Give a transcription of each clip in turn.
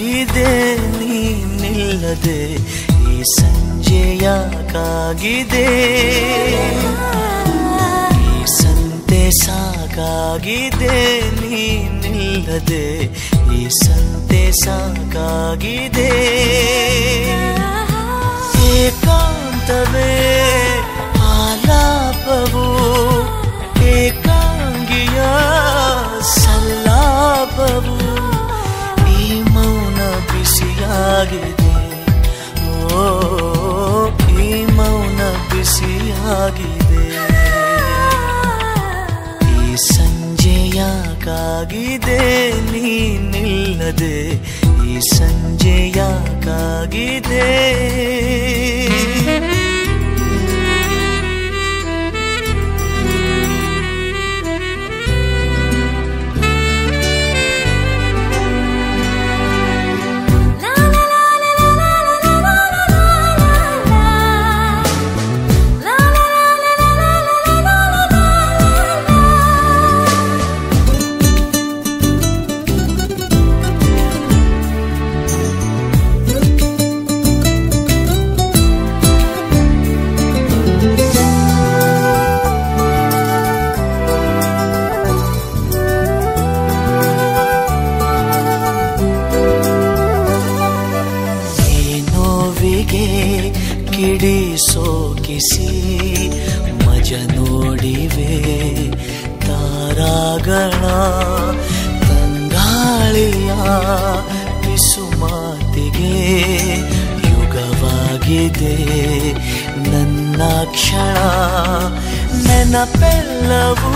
ಯಾಕಾಗಿದೆ ನೀನಿಲ್ಲದೆ ಈ ಸಂಜೆ ಯಾಕಾಗಿದೆ ಈ ಸಂತೆ ಸಾಕಾಗಿದೆ ನೀನಿಲ್ಲದೆ ಈ ಸಂತೆ ಸಾಕಾಗಿದೆ ಏಕಾಂತವೇ ಆಲಾಪವು ಏಕಾಂಗಿಯ ಸಲ್ಲಾಪವು ಈ ಮೌನ ಬಿಸಿಯಾಗಿದೆ ಓ ಈ ಮೌನ ಬಿಸಿಯಾಗಿದೆ ಈ ಸಂಜೆ ಯಾಕಾಗಿದೆ ನೀನಿಲ್ಲದೆ ಈ ಸಂಜೆ ಯಾಕಾಗಿದೆ ಈ ನೋವಿಗೆ ಕಿಡಿ ಸೋಕಿಸಿ ಮಜ ನೋಡಿವೆ ತಾರಾಗಳ ತಂಗಾಳಿಯ ಪಿಸು ಮಾತಿಗೆ ಯುಗವಾಗಿದೆ ನನ್ನ ಕ್ಷಣ ನೆನಪೆಲ್ಲವೂ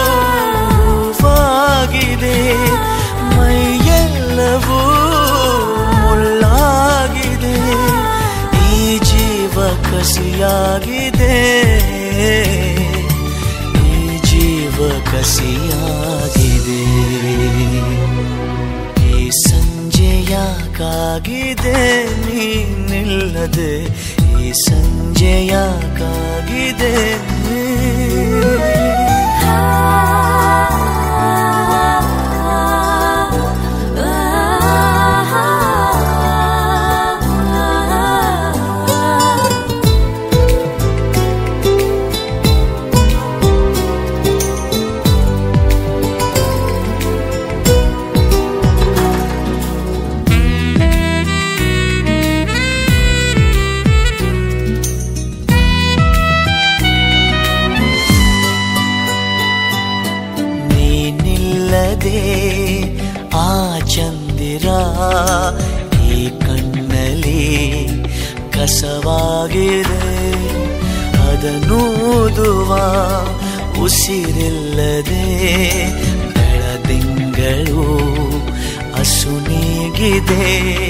ಹೂವಾಗಿದೆ ಮೈಯೆಲ್ಲವೂ ಮುಳ್ಳಾಗಿದೆ ಈ ಜೀವ ಕಸಿಯಾಗಿದೆ ಈ ಜೀವ ಕಸಿಯಾಗಿದೆ ಈ ಸಂಜೆ ಯಾಕಾಗಿದೆ ನೀನಿಲ್ಲದೆ ಈ ಸಂಜೆ ಯಾಕಾಗಿದೆ ನೀನಿಲ್ಲದೆ ಆ ಚಂದಿರ ಈ ಕಣ್ಣಲ್ಲಿ ಕಸವಾಗಿದೆ ಅದನ್ನೂದುವ ಉಸಿರಿಲ್ಲದೆ ಬೆಳದಿಂಗಳು ಅಸುನೀಗಿದೆ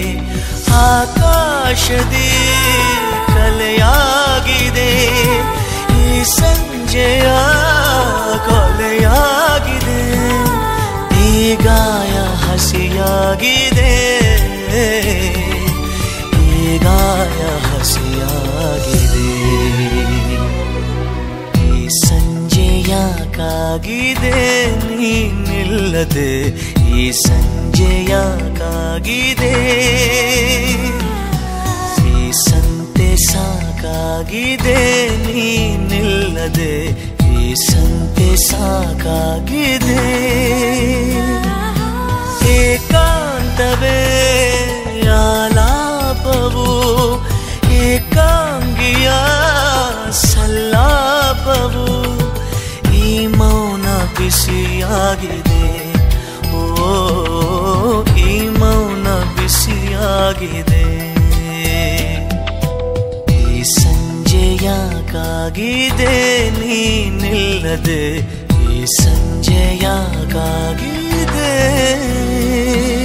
ಆಕಾಶದಿ ಕಲೆಯಾಗಿದೆ ಈ ಸಂಜೆಯ ಕೊಲೆಯಾಗಿದೆ ಈ ಗಾಯ ಹಸಿಯಾಗಿದೆ ಈ ಗಾಯ ಹಸಿಯಾಗಿದೆ ಈ ಸಂಜೆ ಯಾಕಾಗಿದೆ ನೀನಿಲ್ಲದೆ ಈ ಸಂಜೆ ಯಾಕಾಗಿದೆ ಈ ಸಂತೆ ಸಾಕಾಗಿದೆ ನೀನಿಲ್ಲದೆ ಈ ಸಂತೆ ಸಾಕಾಗಿದೆ ಏಕಾಂತವೇ ಆಲಾಪವು ಏಕಾಂಗಿಯ ಸಲ್ಲಾಪವು ಈ ಮೌನ ಬಿಸಿಯಾಗಿದೆ ಓ ಈ ಮೌನ ಬಿಸಿಯಾಗಿದೆ ಈ ಸಂಜೆ ಯಾಕಾಗಿದೆ ನೀನಿಲ್ಲದೆ ಈ ಸಂಜೆ ಯಾಕಾಗಿದೆ